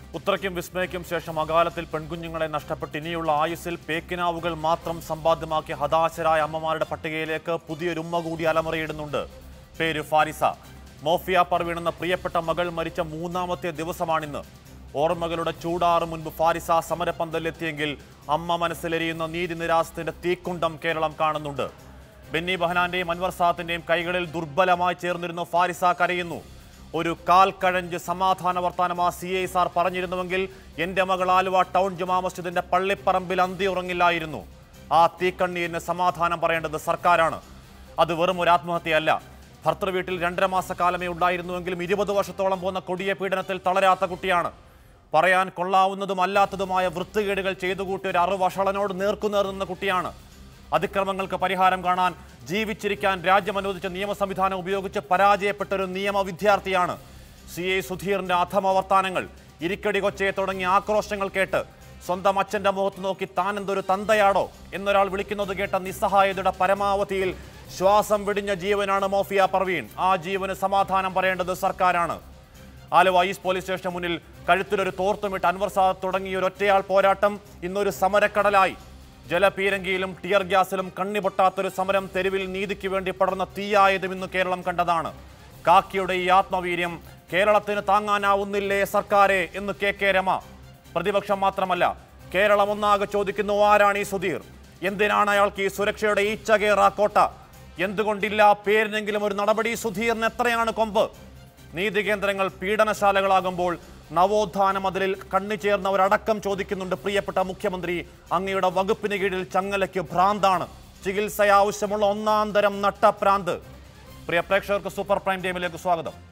ഉത്രയ്ക്കും വിസ്മയയ്ക്കും ശേഷം അകാലത്തിൽ പെൺകുഞ്ഞുങ്ങളെ നഷ്ടപ്പെട്ട് ഇനിയുള്ള ആയുസ്സിൽ പേക്കിനാവുകൾ മാത്രം സമ്പാദ്യമാക്കിയ ഹതാശരായ അമ്മമാരുടെ പട്ടികയിലേക്ക് പുതിയൊരു ഉമ്മ കൂടി അലമുറയിടുന്നുണ്ട് പേര് ഫാരിസ മോഫിയ പർവീൺ എന്ന പ്രിയപ്പെട്ട മകൾ മരിച്ച മൂന്നാമത്തെ ദിവസമാണിന്ന് ഓർമ്മകളുടെ ചൂടാറ് മുൻപ് ഫാരിസ സമരപ്പന്തലിലെത്തിയെങ്കിൽ അമ്മ മനസ്സിലെരിയുന്ന നീതി നിരാസത്തിന്റെ തീക്കുണ്ടം കേരളം കാണുന്നുണ്ട് ബെന്നി ബഹനാന്റെയും അൻവർ സാത്തിന്റെയും കൈകളിൽ ദുർബലമായി ചേർന്നിരുന്ന ഫാരിസ കരയുന്നു ഒരു കാൽ കഴഞ്ച് സമാധാന വർത്താനം ആ സി ഐ സാർ പറഞ്ഞിരുന്നുവെങ്കിൽ എന്റെ മകൾ ആലുവ ടൗൺ ജുമാ മസ്ജിദിന്റെ പള്ളിപ്പറമ്പിൽ അന്തി ഉറങ്ങില്ലായിരുന്നു ആ തീക്കണ്ണീരിന് സമാധാനം പറയേണ്ടത് സർക്കാരാണ് അത് വെറും ഒരു ആത്മഹത്യയല്ല ഭർത്തൃ വീട്ടിൽ രണ്ടര മാസക്കാലമേ ഉണ്ടായിരുന്നുവെങ്കിലും ഇരുപത് വർഷത്തോളം പോന്ന കൊടിയ പീഡനത്തിൽ തളരാത്ത കുട്ടിയാണ് പറയാൻ കൊള്ളാവുന്നതും അല്ലാത്തതുമായ വൃത്തികേടുകൾ ചെയ്തു കൂട്ടിയ ഒരു അറുവഷളനോട് നേർക്കുനേർ നിന്ന കുട്ടിയാണ് അതിക്രമങ്ങൾക്ക് പരിഹാരം കാണാൻ ജീവിച്ചിരിക്കാൻ രാജ്യം അനുവദിച്ച നിയമ സംവിധാനം ഉപയോഗിച്ച് പരാജയപ്പെട്ട ഒരു നിയമ വിദ്യാർത്ഥിയാണ് സി എ സുധീറിന്റെ അധമവർത്താനങ്ങൾ ഇരിക്കടി കൊച്ചയെ തുടങ്ങിയ ആക്രോശങ്ങൾ കേട്ട് സ്വന്തം അച്ഛന്റെ മുഖത്ത് നോക്കി താൻ എന്തൊരു തന്തയാടോ എന്നൊരാൾ വിളിക്കുന്നത് കേട്ട നിസ്സഹായതയുടെ പരമാവധിയിൽ ശ്വാസം വെടിഞ്ഞ ജീവനാണ് മോഫിയ പർവീൺ ആ ജീവന് സമാധാനം പറയേണ്ടത് സർക്കാരാണ് ആലുവ ഈസ്റ്റ് പോലീസ് സ്റ്റേഷന് മുന്നിൽ കഴുത്തിലൊരു തോർത്തുമിട്ട് അൻവർ സാദ് തുടങ്ങിയ ഒരു ഒറ്റയാൾ പോരാട്ടം ഇന്നൊരു സമരക്കടലായി ജലപീരങ്കിയിലും ടിയർ ഗ്യാസിലും കണ്ണിപൊട്ടാത്തൊരു സമരം തെരുവിൽ നീതിക്ക് വേണ്ടി പടർന്ന തീയായതും ഇന്ന് കേരളം കണ്ടതാണ് കാക്കിയുടെ ഈ ആത്മവീര്യം കേരളത്തിന് താങ്ങാനാവുന്നില്ലേ സർക്കാരെ എന്ന് കെ കെ രമ പ്രതിപക്ഷം മാത്രമല്ല കേരളം ഒന്നാകെ ചോദിക്കുന്നു ആരാണ് ഈ സുധീർ എന്തിനാണ് അയാൾക്ക് ഈ സുരക്ഷയുടെ ഈച്ചകേറ കോട്ട എന്തുകൊണ്ടില്ല പേരിനെങ്കിലും ഒരു നടപടി സുധീറിന് എത്രയാണ് കൊമ്പ് നീതി കേന്ദ്രങ്ങൾ പീഡനശാലകളാകുമ്പോൾ നവോത്ഥാന മതിലിൽ കണ്ണിച്ചേർന്നവരടക്കം ചോദിക്കുന്നുണ്ട് പ്രിയപ്പെട്ട മുഖ്യമന്ത്രി അങ്ങയുടെ വകുപ്പിന് കീഴിൽ ചങ്ങലയ്ക്ക് ഭ്രാന്താണ് ചികിത്സ ആവശ്യമുള്ള ഒന്നാം തരം നട്ടപ്രാന്ത് പ്രിയ പ്രേക്ഷകർക്ക് സൂപ്പർ പ്രൈം ടൈമിലേക്ക് സ്വാഗതം